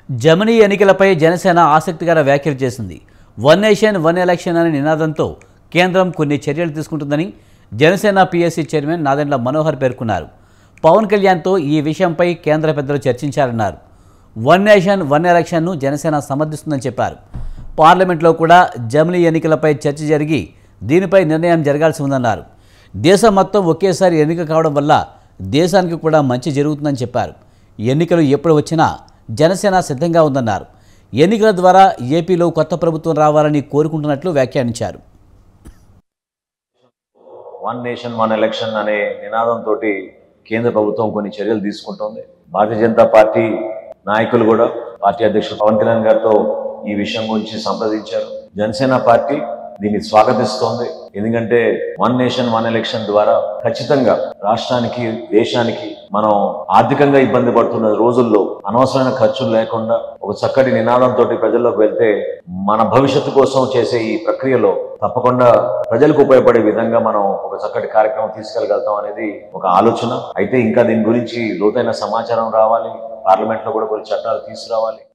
జమినీ ఎన్నికలపై జనసేన ఆసక్తికర వ్యాఖ్యలు చేసింది వన్ నేషన్ వన్ ఎలక్షన్ అనే నినాదంతో కేంద్రం కొన్ని చర్యలు తీసుకుంటుందని జనసేన పిఎస్సి చైర్మన్ నాదెండ్ల మనోహర్ పేర్కొన్నారు పవన్ కళ్యాణ్తో ఈ విషయంపై కేంద్ర పెద్దలు చర్చించారన్నారు వన్ నేషన్ వన్ ఎలక్షన్ను జనసేన సమర్థిస్తుందని చెప్పారు పార్లమెంట్లో కూడా జమినీ ఎన్నికలపై చర్చ జరిగి దీనిపై నిర్ణయం జరగాల్సి ఉందన్నారు దేశం మొత్తం ఒకేసారి ఎన్నిక కావడం వల్ల దేశానికి కూడా మంచి జరుగుతుందని చెప్పారు ఎన్నికలు ఎప్పుడు వచ్చినా జనసేన సిద్ధంగా ఉందన్నారు ఎన్నికల ద్వారా ఏపీలో కొత్త ప్రభుత్వం రావాలని కోరుకుంటున్నట్లు వ్యాఖ్యానించారు వన్ నేషన్ వన్ ఎలక్షన్ అనే నినాదంతో కేంద్ర ప్రభుత్వం కొన్ని చర్యలు తీసుకుంటోంది భారతీయ జనతా పార్టీ నాయకులు కూడా పార్టీ అధ్యక్షుడు పవన్ కళ్యాణ్ గారితో ఈ విషయం గురించి సంప్రదించారు జనసేన పార్టీ దీన్ని స్వాగతిస్తోంది ఎందుకంటే వన్ నేషన్ వన్ ఎలక్షన్ ద్వారా ఖచ్చితంగా రాష్ట్రానికి దేశానికి మనం ఆర్థికంగా ఇబ్బంది పడుతున్న రోజుల్లో అనవసరమైన ఖర్చులు లేకుండా ఒక చక్కటి నినాదంతో ప్రజల్లోకి వెళ్తే మన భవిష్యత్తు కోసం చేసే ఈ ప్రక్రియలో తప్పకుండా ప్రజలకు ఉపయోగపడే విధంగా మనం ఒక చక్కటి కార్యక్రమం తీసుకెళ్ళగలుగుతాం అనేది ఒక ఆలోచన అయితే ఇంకా దీని గురించి లోతైన సమాచారం రావాలి పార్లమెంట్ లో కూడా కొన్ని చట్టాలు తీసుకురావాలి